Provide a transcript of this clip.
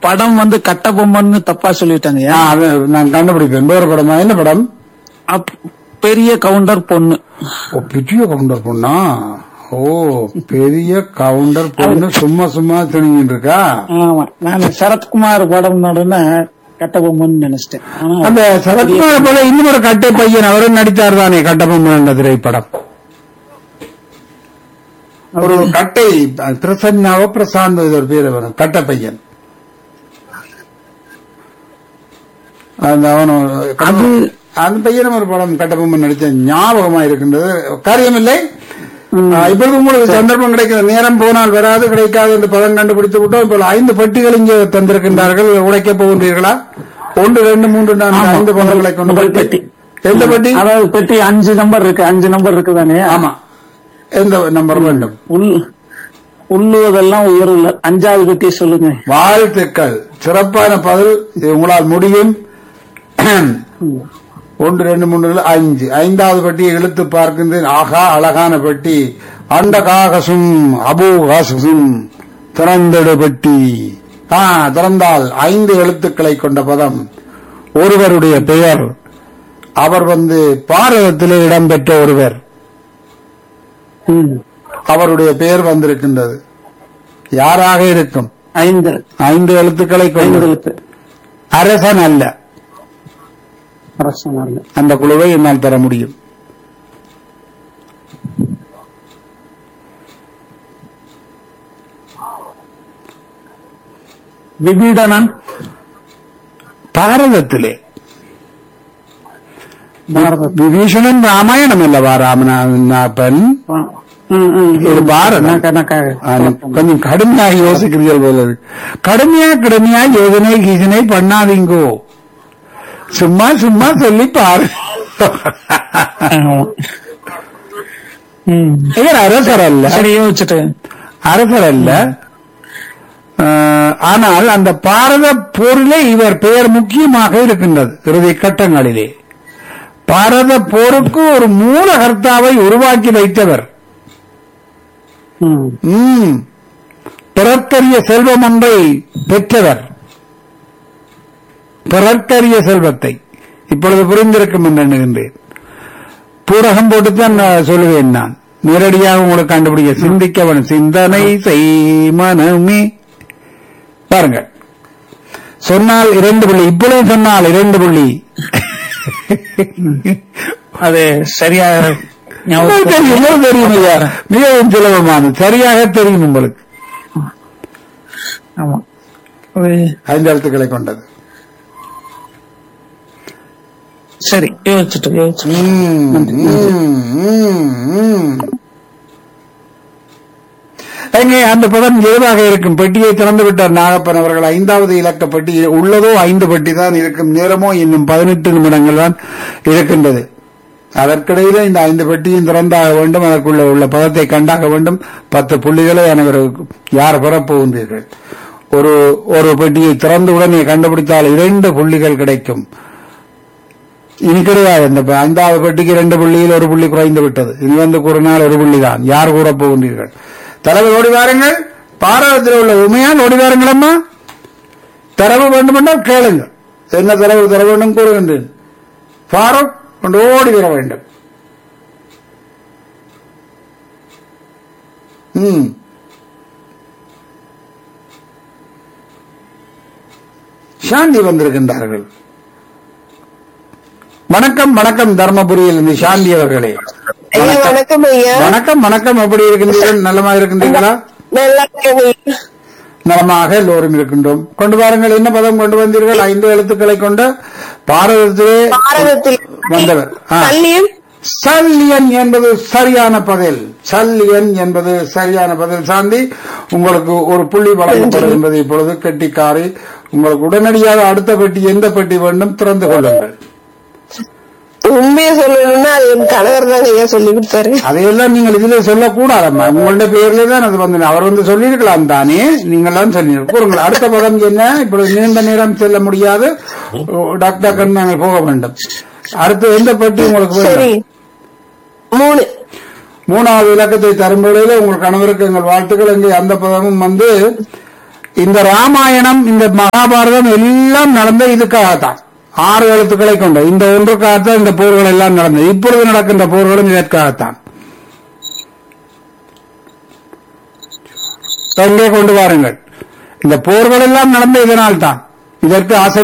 படம் வந்து கட்டபொம்மன்னு தப்பா சொல்லிட்டாங்க ஆ, அது நான் கண்டுபிடிப்பேன் வேறு படமா என்ன படம் அப்- பெரிய கவுண்டர் பொண்ணு ஓ பெரிய கவுண்டர் பொண்ணா ஓ பெரிய கவுண்டர் பொண்ணு சும்மா சும்மா திணிங்கிட்டு இருக்கா ஆமா நான் சரத்குமார் படம் நடுன கட்டபொம்மன் நினைச்சிட்டேன் ஆனா அந்த சரத்குமார் போல இன்னும் ஒரு கட்டை பையன் அவரும் நடித்தார் தானே கட்டபொம்மன் திரைப்படம் ஒரு கட்டை பிரசன்னாவோ பிரசாந்த் இது ஒரு பேர் வரும் கட்டை பையன் அந்த அவனு அது அந்த பையனும் ஒரு படம் கட்டபொம்மன் நடிச்ச ஞாபகமா இருக்கின்றது காரியமில்லை ஆ, இப்பொழுது உங்களுக்கு சந்தர்ப்பம் கிடைக்கிறது நேரம் போனால் வராது கிடைக்காது என்று பதம் கண்டுபிடித்து விட்டோம் இப்போ ஐந்து பெட்டிகள் இங்கே தந்திருக்கின்றார்கள் உடைக்கப் போகின்றீர்களா ஒன்று ரெண்டு மூன்று நான்கு ஐந்து பதங்களை கொண்டு முதல் பெட்டி. எந்த பெட்டி அதாவது பெட்டி அஞ்சு நம்பர் இருக்கு அஞ்சு நம்பர் இருக்குதானே ஆமா எந்த நம்பர் வேண்டும் உள் உள்ளுவதெல்லாம் உயர்வுல அஞ்சாவது பெட்டி சொல்லுங்க வாழ்த்துக்கள் சிறப்பான பதில் இது உங்களால் முடியும் ஒன்று ரெண்டு மூன்று நாலு, ஐந்து ஐந்தாவது பெட்டியை இழுத்து பார்க்கின்றேன் ஆகா அழகான பெட்டி அண்ட காகசும் அபு காசும் திறந்தடு பெட்டி ஆ திறந்தால் ஐந்து எழுத்துக்களை கொண்ட பதம் ஒருவருடைய பெயர் அவர் வந்து பாரதத்திலே இடம்பெற்ற ஒருவர் ம். அவருடைய பெயர் வந்திருக்கின்றது யாராக இருக்கும் ஐந்து ஐந்து எழுத்துக்களை ஐந்து கொண்டு எழுத்து அரசன் அல்ல அரசனால அந்த குழுவை என்னால் தர முடியும் விபீடனன் பாரதத்திலே பாரத விபீஷணன் ராமாயணம் அல்லவா ராமநாதன் ம், ம். இது பாரதம் நக்க, நக்க. ஆ, கொஞ்சம் கடுமையாக யோசிக்கிறீர்கள் போல இருக்கு கடுமையா கடுமையா யோஜனை கீஜனை பண்ணாதீங்கோ சும்மா சும்மா சொல்லி பாரு ஆமா. ம். இவர் அரசர் அல்ல சரி யோசிச்சுட்டு அரசர் அல்ல ஆஹ், ஆனால் அந்த பாரத போரிலே இவர் பெயர் முக்கியமாக இருக்கின்றது இறுதி கட்டங்களிலே பாரத போருக்கு ஒரு மூல கர்த்தாவை உருவாக்கி வைத்தவர் ம். ம். பிறர்க்கரிய செல்வம் ஒன்றை பெற்றவர் பிறர்க்கரிய செல்வத்தை இப்பொழுது புரிந்திருக்கும் என்று எண்ணுகின்றேன் பூரகம் போட்டுத்தான் நான் சொல்லுவேன் நான் நேரடியாக உங்களுக்கு கண்டுபிடிக்க சிந்திக்கவன் சிந்தனை செய் மனமே பாருங்க சொன்னால் இரண்டு புள்ளி இப்பொழுது சொன்னால் இரண்டு புள்ளி அது சரியா உங்களுக்கு தெரியும், உங்களுக்கு தெரியும் ஐயா. மிகவும் சுலபமானது சரியாக தெரியும் உங்களுக்கு ஆமா ஒரு ஐந்து எழுத்துக்களை கொண்டது சரி யோசிச்சுட்டு யோசிச்சுட்டு ம், ம், ம், ம். எங்கே அந்த பதம் எதுவாக இருக்கும் பெட்டியை திறந்து விட்டார் நாகப்பன் அவர்கள் ஐந்தாவது இலக்க பெட்டி உள்ளதோ ஐந்து பெட்டி தான் இருக்கும் நேரமோ இன்னும் பதினெட்டு நிமிடங்கள் தான் இருக்கின்றது அதற்கிடையில இந்த ஐந்து பெட்டியும் திறந்தாக வேண்டும் அதற்குள்ள உள்ள பதத்தை கண்டாக வேண்டும் பத்து புள்ளிகளை அனைவரும் யார் பெறப்போகின்றீர்கள் ஒரு ஒரு பெட்டியை திறந்த உடனே கண்டுபிடித்தால் இரண்டு புள்ளிகள் கிடைக்கும் இனி கிடையாது இந்த ப- ஐந்தாவது பெட்டிக்கு ரெண்டு புள்ளியில் ஒரு புள்ளி குறைந்து விட்டது இனி வந்து கூறினால் ஒரு புள்ளி தான் யார் கூற போகின்றீர்கள் தலைவர் ஓடி வாருங்கள் பாரதத்தில் உள்ள உண்மையால் ஓடி வாருங்கள் அம்மா தரவு வேண்டுமென்றால் கேளுங்கள் என்ன தரவு தர வேண்டும் கூறுகின்றேன் ஃபாரூக் கொண்டு ஓடி வர வேண்டும் ம் சாந்தி வந்திருக்கின்றார்கள் வணக்கம் வணக்கம் தர்மபுரியில் இருந்து சாந்தி அவர்களே ஐயா வணக்கம் ஐயா வணக்கம் வணக்கம் எப்படி இருக்கின்றீர்கள் நலமா இருக்கின்றீர்களா நல்லா இருக்கேன் ஐயா. நலமாக எல்லோரும் இருக்கின்றோம் கொண்டு வாருங்கள் என்ன பதம் கொண்டு வந்தீர்கள் ஐந்து எழுத்துக்களை கொண்ட பாரதத்திலே பாரதத்தில் வந்தவர் ஆ. சல்லியம் சல்லியன் என்பது சரியான பதில் சல்லியன் என்பது சரியான பதில் சாந்தி உங்களுக்கு ஒரு புள்ளி வழங்கப்படுகின்றது இப்பொழுது கெட்டிக்காரி உங்களுக்கு உடனடியாக அடுத்த பெட்டி எந்த பெட்டி வேண்டும் திறந்து கொள்ளுங்கள் உண்மையை சொல்லணும்னா அது என் கணவர் தாங்க ஐயா சொல்லி கொடுத்தாரு அதையெல்லாம் நீங்கள் இதுல சொல்லக்கூடாதம்மா உங்களுடைய பேர்ல தான் அது வந்து அவர் வந்து சொல்லியிருக்கலாம் தானே நீங்கள் தான் சொன்னீர்கள் கூறுங்கள் அடுத்த பதம் என்ன இப்பொழுது நீண்ட நேரம் செல்ல முடியாது டாக்டர் டாக்டர் நாங்கள் போக வேண்டும் அடுத்து எந்த பெட்டி உங்களுக்கு சரி வேண்டும் மூணு மூணாவது இலக்கத்தை தரும் வேளையில உங்கள் கணவருக்கு எங்கள் வாழ்த்துக்கள் இங்கே அந்த பதமும் வந்து இந்த ராமாயணம் இந்த மகாபாரதம் எல்லாம் நடந்த இதுக்காகத்தான் ஆறு எழுத்துக்களை கொண்ட இந்த ஒன்றுக்காகத்தான் இந்த போர்கள் எல்லாம் நடந்தது இப்பொழுது நடக்கின்ற போர்களும் இதற்காகத்தான் எங்கே கொண்டு வாருங்கள் இந்த போர்கள் எல்லாம் நடந்த இதனால் தான் இதற்கு ஆசை